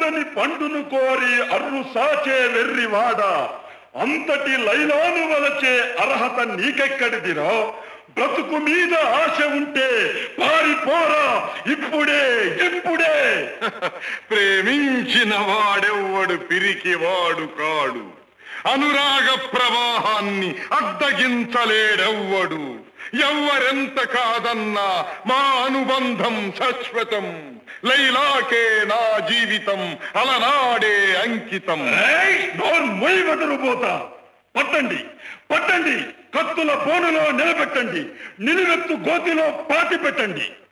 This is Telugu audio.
పండని పండును కోరి అర్రు సాచే వెర్రివాడ అంతటి లైలాను వలచే అర్హత నీకెక్కడిదిరా బ్రతుకు మీద ఆశ ఉంటే పారిపోరా ఇప్పుడే ఇప్పుడే ప్రేమించిన వాడెవ్వడు పిరికివాడు కాడు అనురాగ ప్రవాహాన్ని అడ్డగించలేడెవ్వడు ఎవ్వరెంత కాదన్నా మా అనుబంధం శాశ్వతం లైలాకే నా జీవితం అలనాడే అంకితం ఏయ్, నోరు మొయ్యి బెదరుబోతా పట్టండి పట్టండి కత్తుల పోనులో నిలబెట్టండి నిలువెత్తు గోతిలో పాతి పెట్టండి